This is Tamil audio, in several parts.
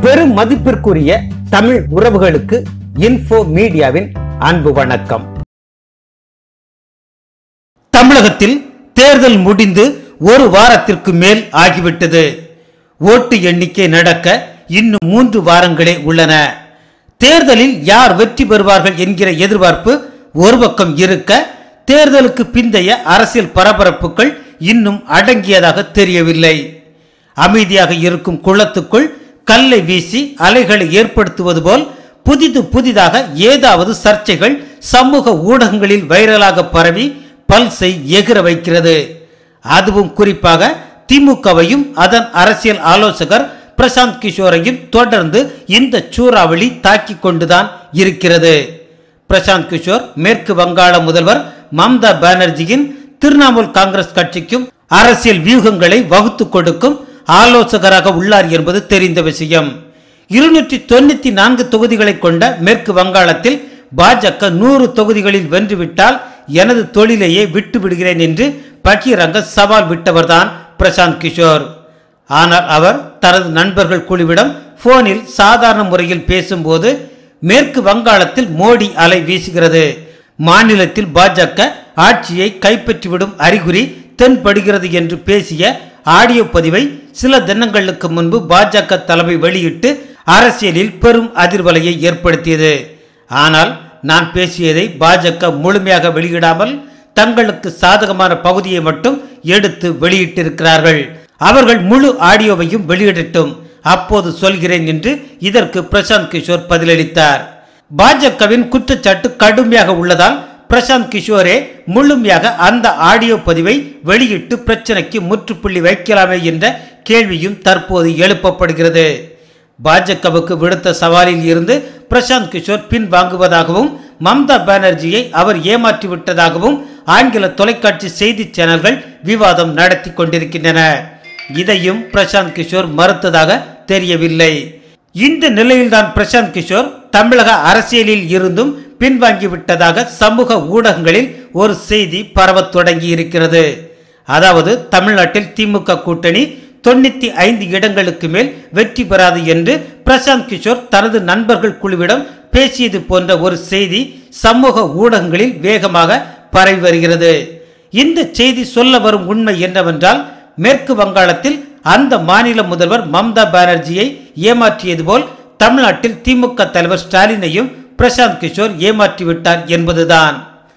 பெரும் மதிப்பிற்குரிய தமிழ் உறவுகளுக்கு இன்ஃபோ மீடியாவின் அன்பு வணக்கம் தமிழகத்தில் தேர்தல் முடிந்து ஒரு வாரத்திற்கு மேல் ஆகிவிட்டது ஓட்டு எண்ணிக்கை நடக்க இன்னும் மூன்று வாரங்களே உள்ளன தேர்தலில் யார் வெற்றி பெறுவார்கள் என்கிற எதிர்பார்ப்பு ஒரு பக்கம் இருக்க தேர்தலுக்கு பிந்தைய அரசியல் பரபரப்புகள் இன்னும் அடங்கியதாக தெரியவில்லை அமைதியாக இருக்கும் குளத்துக்குள் கல்லை வீசி அலைகளை ஏற்படுத்துவது போல் புதிது புதிதாக ஏதாவது சர்ச்சைகள் சமூக ஊடகங்களில் வைரலாக பரவி பல்சை எகிற வைக்கிறது அதுவும் குறிப்பாக திமுகவையும் அதன் அரசியல் ஆலோசகர் பிரசாந்த் கிஷோரையும் தொடர்ந்து இந்த சூறாவளி தாக்கிக் கொண்டுதான் இருக்கிறது பிரசாந்த் கிஷோர் மேற்கு வங்காள முதல்வர் மம்தா பானர்ஜியின் திரிணாமுல் காங்கிரஸ் கட்சிக்கும் அரசியல் வியூகங்களை வகுத்து கொடுக்கும் ஆலோசகராக உள்ளார் என்பது தெரிந்த விஷயம் இருநூற்றி தொண்ணூத்தி நான்கு தொகுதிகளை கொண்ட மேற்கு வங்காளத்தில் பாஜக நூறு தொகுதிகளில் வென்றுவிட்டால் எனது தொழிலையே விட்டு விடுகிறேன் என்று பகிரங்க சவால் விட்டவர்தான் பிரசாந்த் கிஷோர் ஆனால் அவர் தனது நண்பர்கள் குழுவிடம் போனில் சாதாரண முறையில் பேசும்போது மேற்கு வங்காளத்தில் மோடி அலை வீசுகிறது மாநிலத்தில் பாஜக ஆட்சியை கைப்பற்றிவிடும் அறிகுறி தென்படுகிறது என்று பேசிய ஆடியோ பதிவை சில தினங்களுக்கு முன்பு பாஜக தலைமை வெளியிட்டு அரசியலில் பெரும் அதிர்வலையை ஏற்படுத்தியது ஆனால் நான் பேசியதை பாஜக முழுமையாக வெளியிடாமல் தங்களுக்கு சாதகமான பகுதியை மட்டும் எடுத்து வெளியிட்டிருக்கிறார்கள் அவர்கள் முழு ஆடியோவையும் வெளியிடட்டும் அப்போது சொல்கிறேன் என்று இதற்கு பிரசாந்த் கிஷோர் பதிலளித்தார் பாஜகவின் குற்றச்சாட்டு கடுமையாக உள்ளதால் பிரசாந்த் கிஷோரே முழுமையாக அந்த ஆடியோ பதிவை வெளியிட்டு பிரச்சனைக்கு முற்றுப்புள்ளி வைக்கலாமே என்ற கேள்வியும் தற்போது எழுப்பப்படுகிறது பாஜகவுக்கு விடுத்த சவாலில் இருந்து பிரசாந்த் கிஷோர் பின் வாங்குவதாகவும் மம்தா பானர்ஜியை அவர் ஏமாற்றி விட்டதாகவும் ஆங்கில தொலைக்காட்சி செய்தி சேனல்கள் விவாதம் நடத்தி கொண்டிருக்கின்றன இதையும் பிரசாந்த் கிஷோர் மறுத்ததாக தெரியவில்லை இந்த நிலையில்தான் பிரசாந்த் கிஷோர் தமிழக அரசியலில் இருந்தும் பின்வாங்கிவிட்டதாக சமூக ஊடகங்களில் ஒரு செய்தி பரவத் தொடங்கி இருக்கிறது அதாவது தமிழ்நாட்டில் திமுக கூட்டணி தொண்ணூத்தி ஐந்து இடங்களுக்கு மேல் வெற்றி பெறாது என்று பிரசாந்த் கிஷோர் தனது நண்பர்கள் குழுவிடம் பேசியது போன்ற ஒரு செய்தி சமூக ஊடகங்களில் வேகமாக பரவி வருகிறது இந்த செய்தி சொல்ல வரும் உண்மை என்னவென்றால் மேற்கு வங்காளத்தில் அந்த மாநில முதல்வர் மம்தா பானர்ஜியை ஏமாற்றியது போல் தமிழ்நாட்டில் திமுக தலைவர் ஸ்டாலினையும் பிரசாந்த் கிஷோர் ஏமாற்றிவிட்டார் என்பதுதான்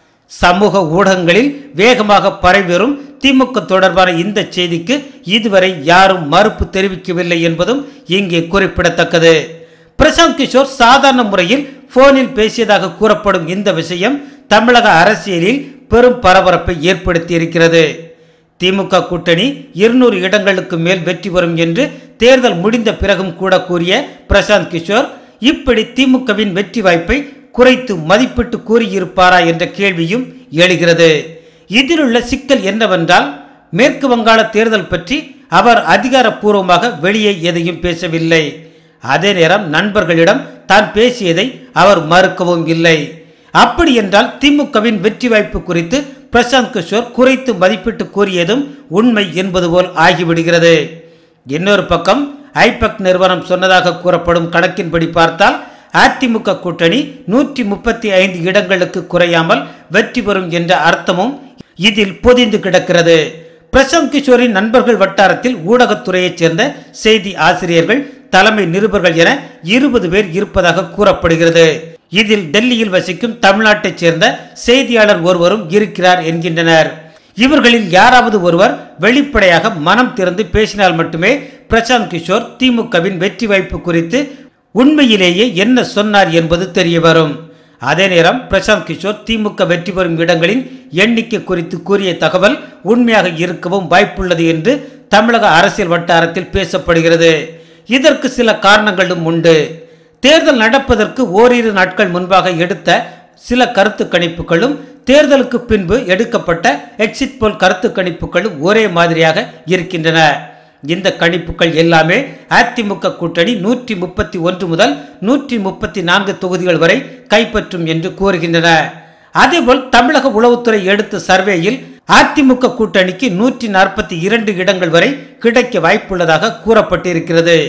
சமூக ஊடகங்களில் வேகமாக பரவி வரும் திமுக தொடர்பான இந்த செய்திக்கு இதுவரை யாரும் மறுப்பு தெரிவிக்கவில்லை என்பதும் இங்கே குறிப்பிடத்தக்கது பிரசாந்த் கிஷோர் சாதாரண முறையில் போனில் பேசியதாக கூறப்படும் இந்த விஷயம் தமிழக அரசியலில் பெரும் பரபரப்பை ஏற்படுத்தி இருக்கிறது திமுக கூட்டணி இருநூறு இடங்களுக்கு மேல் வெற்றி பெறும் என்று தேர்தல் முடிந்த பிறகும் கூட கூறிய பிரசாந்த் கிஷோர் இப்படி திமுகவின் வெற்றி வாய்ப்பை குறைத்து மதிப்பிட்டு கூறியிருப்பாரா என்ற கேள்வியும் எழுகிறது இதிலுள்ள சிக்கல் என்னவென்றால் மேற்கு வங்காள தேர்தல் பற்றி அவர் அதிகாரப்பூர்வமாக வெளியே எதையும் பேசவில்லை அதே நேரம் நண்பர்களிடம் தான் பேசியதை அவர் மறுக்கவும் இல்லை அப்படி என்றால் திமுகவின் வெற்றி வாய்ப்பு குறித்து பிரசாந்த் கிஷோர் குறைத்து மதிப்பிட்டு கூறியதும் உண்மை என்பது போல் ஆகிவிடுகிறது இன்னொரு பக்கம் ஐபக் நிறுவனம் சொன்னதாக கூறப்படும் கணக்கின்படி பார்த்தால் அதிமுக கூட்டணி நூற்றி முப்பத்தி ஐந்து இடங்களுக்கு குறையாமல் வெற்றி பெறும் என்ற அர்த்தமும் இதில் பொதிந்து கிடக்கிறது பிரசாந்த் கிஷோரின் நண்பர்கள் வட்டாரத்தில் ஊடகத்துறையைச் சேர்ந்த செய்தி ஆசிரியர்கள் தலைமை நிருபர்கள் என இருபது பேர் இருப்பதாக கூறப்படுகிறது இதில் டெல்லியில் வசிக்கும் தமிழ்நாட்டைச் சேர்ந்த செய்தியாளர் ஒருவரும் இருக்கிறார் என்கின்றனர் இவர்களில் யாராவது ஒருவர் வெளிப்படையாக மனம் திறந்து பேசினால் மட்டுமே பிரசாந்த் கிஷோர் திமுகவின் வெற்றி வாய்ப்பு குறித்து உண்மையிலேயே என்ன சொன்னார் என்பது தெரிய வரும் அதே நேரம் பிரசாந்த் கிஷோர் திமுக வெற்றி பெறும் இடங்களின் எண்ணிக்கை குறித்து கூறிய தகவல் உண்மையாக இருக்கவும் வாய்ப்புள்ளது என்று தமிழக அரசியல் வட்டாரத்தில் பேசப்படுகிறது இதற்கு சில காரணங்களும் உண்டு தேர்தல் நடப்பதற்கு ஓரிரு நாட்கள் முன்பாக எடுத்த சில கருத்து கணிப்புகளும் தேர்தலுக்கு பின்பு எடுக்கப்பட்ட எக்ஸிட் போல் கருத்து கணிப்புகளும் ஒரே மாதிரியாக இருக்கின்றன இந்த கணிப்புகள் எல்லாமே அதிமுக கூட்டணி நூற்றி முப்பத்தி ஒன்று முதல் நூற்றி முப்பத்தி நான்கு தொகுதிகள் வரை கைப்பற்றும் என்று கூறுகின்றன அதேபோல் தமிழக உளவுத்துறை எடுத்த சர்வேயில் அதிமுக கூட்டணிக்கு நூற்றி நாற்பத்தி இரண்டு இடங்கள் வரை கிடைக்க வாய்ப்புள்ளதாக கூறப்பட்டிருக்கிறது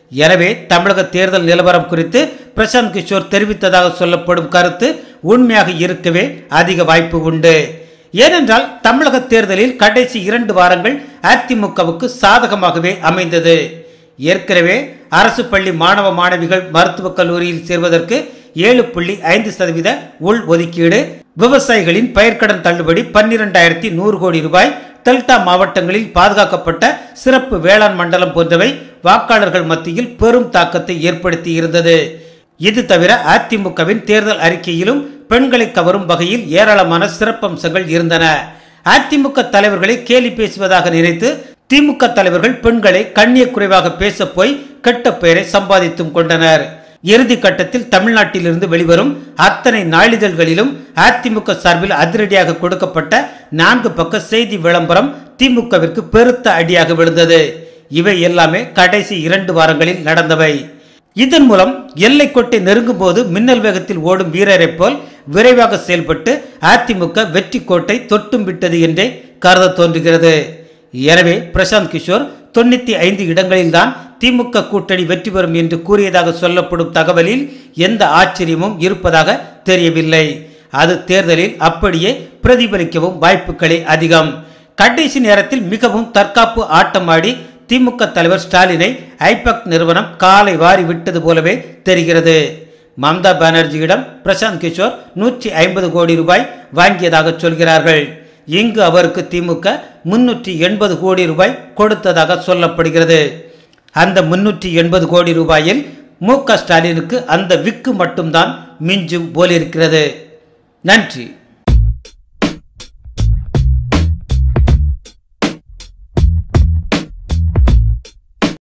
எனவே தமிழக தேர்தல் நிலவரம் குறித்து பிரசாந்த் கிஷோர் தெரிவித்ததாக சொல்லப்படும் கருத்து உண்மையாக இருக்கவே அதிக வாய்ப்பு உண்டு ஏனென்றால் தமிழக தேர்தலில் கடைசி இரண்டு வாரங்கள் அதிமுகவுக்கு சாதகமாகவே அமைந்தது ஏற்கனவே அரசு பள்ளி மாணவ மாணவிகள் மருத்துவக் கல்லூரியில் சேர்வதற்கு ஏழு புள்ளி ஐந்து சதவீத உள் ஒதுக்கீடு விவசாயிகளின் பயிர்க்கடன் தள்ளுபடி பன்னிரெண்டாயிரத்தி நூறு கோடி ரூபாய் டெல்டா மாவட்டங்களில் பாதுகாக்கப்பட்ட சிறப்பு வேளாண் மண்டலம் போன்றவை வாக்காளர்கள் மத்தியில் பெரும் தாக்கத்தை ஏற்படுத்தி இருந்தது இது தவிர அதிமுகவின் தேர்தல் அறிக்கையிலும் பெண்களை கவரும் வகையில் ஏராளமான சிறப்பம்சங்கள் இருந்தன அதிமுக தலைவர்களை கேலி பேசுவதாக நினைத்து திமுக தலைவர்கள் பெண்களை கண்ணிய குறைவாக பேச போய் கெட்ட பெயரை சம்பாதித்தும் கொண்டனர் இறுதி கட்டத்தில் தமிழ்நாட்டிலிருந்து வெளிவரும் அத்தனை நாளிதழ்களிலும் அதிமுக சார்பில் அதிரடியாக கொடுக்கப்பட்ட நான்கு பக்க செய்தி விளம்பரம் திமுகவிற்கு பெருத்த அடியாக விழுந்தது இவை எல்லாமே கடைசி இரண்டு வாரங்களில் நடந்தவை இதன் மூலம் எல்லை கோட்டை நெருங்கும் போது மின்னல் வேகத்தில் ஓடும் வீரரைப் போல் விரைவாக செயல்பட்டு அதிமுக வெற்றி கோட்டை தொட்டும் விட்டது என்றே கருத தோன்றுகிறது எனவே பிரசாந்த் கிஷோர் தொண்ணூத்தி ஐந்து இடங்களில்தான் திமுக கூட்டணி வெற்றி பெறும் என்று கூறியதாக சொல்லப்படும் தகவலில் எந்த ஆச்சரியமும் இருப்பதாக தெரியவில்லை அது தேர்தலில் அப்படியே பிரதிபலிக்கவும் வாய்ப்புகளே அதிகம் கடைசி நேரத்தில் மிகவும் தற்காப்பு ஆட்டமாடி திமுக தலைவர் ஸ்டாலினை ஐபக் நிறுவனம் காலை வாரி விட்டது போலவே தெரிகிறது மம்தா பானர்ஜியிடம் பிரசாந்த் கிஷோர் நூற்றி ஐம்பது கோடி ரூபாய் வாங்கியதாக சொல்கிறார்கள் இங்கு அவருக்கு திமுக முன்னூற்றி எண்பது கோடி ரூபாய் கொடுத்ததாக சொல்லப்படுகிறது அந்த முன்னூற்றி எண்பது கோடி ரூபாயில் மு க ஸ்டாலினுக்கு அந்த விக்கு மட்டும்தான் மிஞ்சும் போலிருக்கிறது நன்றி